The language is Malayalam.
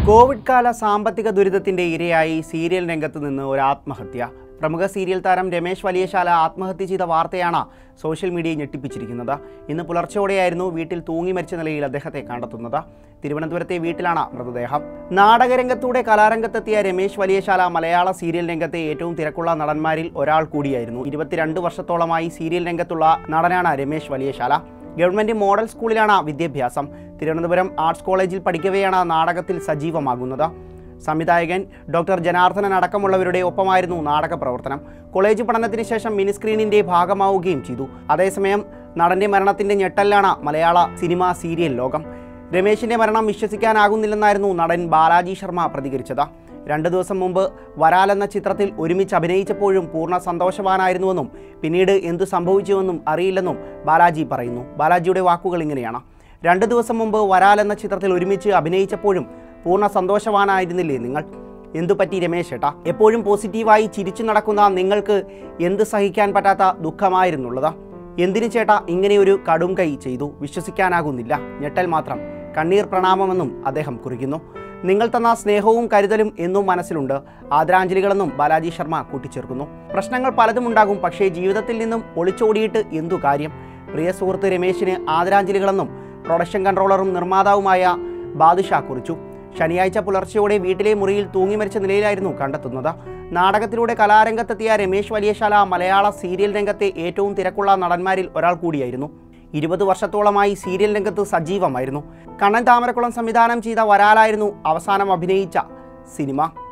കോവിഡ് കാല സാമ്പത്തിക ദുരിതത്തിന്റെ ഇരയായി സീരിയൽ രംഗത്ത് നിന്ന് ഒരു ആത്മഹത്യ പ്രമുഖ സീരിയൽ താരം രമേശ് വലിയശാല ആത്മഹത്യ ചെയ്ത വാർത്തയാണ് സോഷ്യൽ മീഡിയയെ ഞെട്ടിപ്പിച്ചിരിക്കുന്നത് ഇന്ന് പുലർച്ചെയോടെയായിരുന്നു വീട്ടിൽ തൂങ്ങി മരിച്ച നിലയിൽ അദ്ദേഹത്തെ കണ്ടെത്തുന്നത് തിരുവനന്തപുരത്തെ വീട്ടിലാണ് മൃതദേഹം നാടകരംഗത്തൂടെ കലാരംഗത്തെത്തിയ രമേശ് വലിയശാല മലയാള സീരിയൽ രംഗത്തെ ഏറ്റവും തിരക്കുള്ള നടന്മാരിൽ ഒരാൾ കൂടിയായിരുന്നു ഇരുപത്തിരണ്ട് വർഷത്തോളമായി സീരിയൽ രംഗത്തുള്ള നടനാണ് രമേശ് വലിയശാല ഗവൺമെന്റ് മോഡൽ സ്കൂളിലാണ് വിദ്യാഭ്യാസം തിരുവനന്തപുരം ആർട്സ് കോളേജിൽ പഠിക്കവെയാണ് നാടകത്തിൽ സജീവമാകുന്നത് സംവിധായകൻ ഡോക്ടർ ജനാർദ്ദനൻ അടക്കമുള്ളവരുടെ ഒപ്പമായിരുന്നു നാടക പ്രവർത്തനം കോളേജ് പഠനത്തിന് ശേഷം മിനിസ്ക്രീനിന്റെ ഭാഗമാവുകയും ചെയ്തു അതേസമയം നടന്റെ മരണത്തിന്റെ ഞെട്ടലാണ് മലയാള സിനിമ സീരിയൽ ലോകം രമേശിന്റെ മരണം വിശ്വസിക്കാനാകുന്നില്ലെന്നായിരുന്നു നടൻ ബാലാജി ശർമ്മ പ്രതികരിച്ചത് രണ്ടു ദിവസം മുമ്പ് വരാൽ എന്ന ചിത്രത്തിൽ ഒരുമിച്ച് അഭിനയിച്ചപ്പോഴും പൂർണ്ണ സന്തോഷവാനായിരുന്നുവെന്നും പിന്നീട് എന്തു സംഭവിച്ചുവെന്നും അറിയില്ലെന്നും ബാലാജി പറയുന്നു ബാലാജിയുടെ വാക്കുകൾ ഇങ്ങനെയാണ് രണ്ട് ദിവസം മുമ്പ് വരാൽ എന്ന ചിത്രത്തിൽ ഒരുമിച്ച് അഭിനയിച്ചപ്പോഴും പൂർണ്ണ സന്തോഷവാനായിരുന്നില്ലേ നിങ്ങൾ എന്തു പറ്റി രമേശ് ഏട്ടാ എപ്പോഴും പോസിറ്റീവായി ചിരിച്ചു നടക്കുന്ന നിങ്ങൾക്ക് എന്ത് സഹിക്കാൻ പറ്റാത്ത ദുഃഖമായിരുന്നുള്ളത് എന്തിനു ചേട്ടാ ഇങ്ങനെയൊരു കടും കൈ ചെയ്തു വിശ്വസിക്കാനാകുന്നില്ല ഞെട്ടൽ മാത്രം കണ്ണീർ പ്രണാമമെന്നും അദ്ദേഹം കുറിക്കുന്നു നിങ്ങൾ തന്ന സ്നേഹവും കരുതലും എന്നും മനസ്സിലുണ്ട് ആദരാഞ്ജലികളെന്നും ബാലാജി ശർമ്മ കൂട്ടിച്ചേർക്കുന്നു പ്രശ്നങ്ങൾ പലതും ഉണ്ടാകും പക്ഷേ ജീവിതത്തിൽ നിന്നും ഒളിച്ചോടിയിട്ട് എന്തു കാര്യം പ്രിയ സുഹൃത്ത് രമേശിന് ആദരാഞ്ജലികളെന്നും പ്രൊഡക്ഷൻ കൺട്രോളറും നിർമ്മാതാവുമായ ബാദുഷാ കുറിച്ചു ശനിയാഴ്ച പുലർച്ചെയോടെ വീട്ടിലെ മുറിയിൽ തൂങ്ങി മരിച്ച നിലയിലായിരുന്നു കണ്ടെത്തുന്നത് നാടകത്തിലൂടെ കലാരംഗത്തെത്തിയ രമേശ് വലിയശാല മലയാള സീരിയൽ രംഗത്തെ ഏറ്റവും തിരക്കുള്ള നടന്മാരിൽ ഒരാൾ കൂടിയായിരുന്നു ഇരുപത് വർഷത്തോളമായി സീരിയൽ രംഗത്ത് സജീവമായിരുന്നു കണ്ണൻ താമരക്കുളം സംവിധാനം ചെയ്ത വരാലായിരുന്നു അവസാനം അഭിനയിച്ച സിനിമ